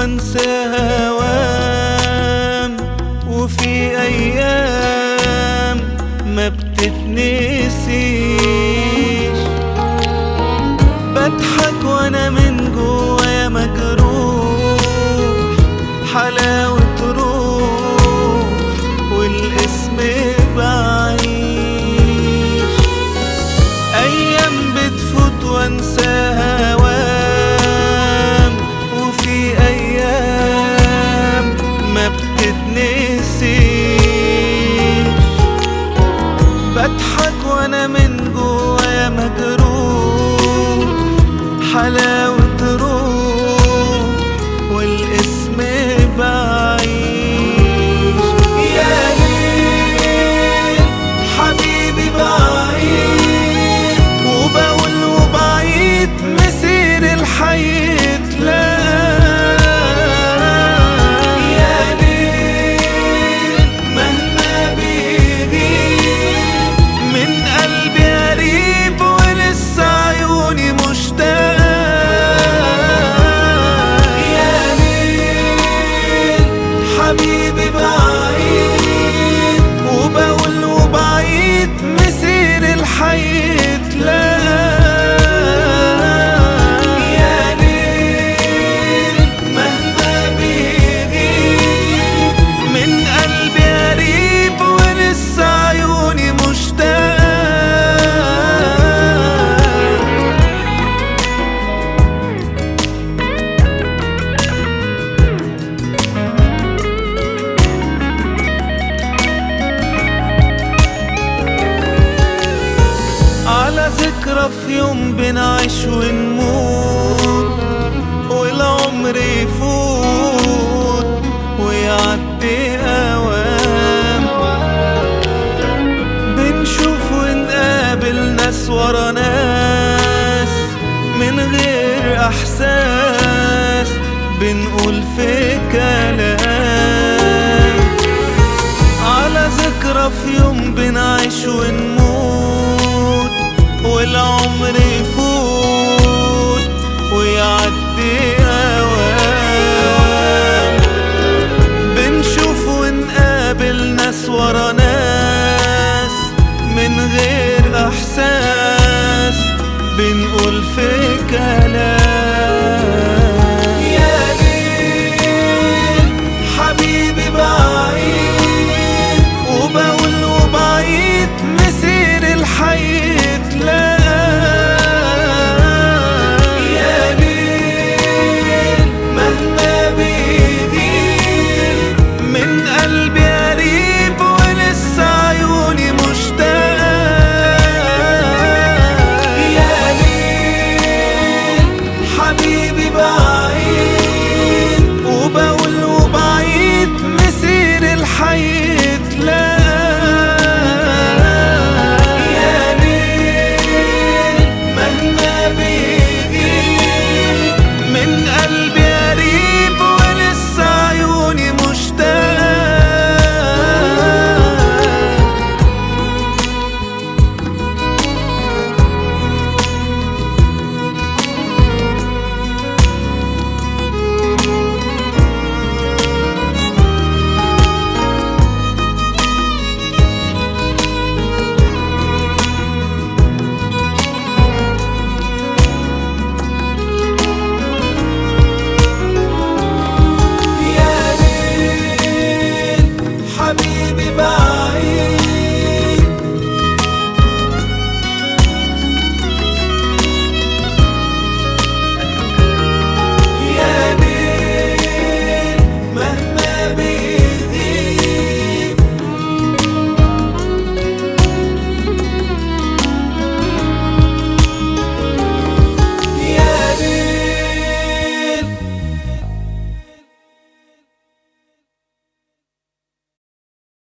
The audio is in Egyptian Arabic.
وانسى هوام وفي ايام ما بتتنسيش بضحك وانا من جوايا مجروح حلاوة روح والاسم بعيش ايام بتفوت وانسى هوام وفي ايام ما بتتنسيش بضحك وانا من جوايا مجروح حلاوة روح والاسم بعيش يا ليل حبيبي بعيد وبقول وبعيد مسير الحي تلاقي يا ليل مهما بيغيب من قلبي قريب ولسه عيوني مشتاق يا ليل حبيبي بعيد وبقول وبعيد مسير الحي تلاقي يا ليل مهما بيغيب من قلبي قريب ولسه عيوني مشتاق على ذكرى في يوم بنعيش ونموت والعمر يفوت ويعدي أوام بنشوف ونقابل ناس ورا ناس من غير إحساس بنقول فين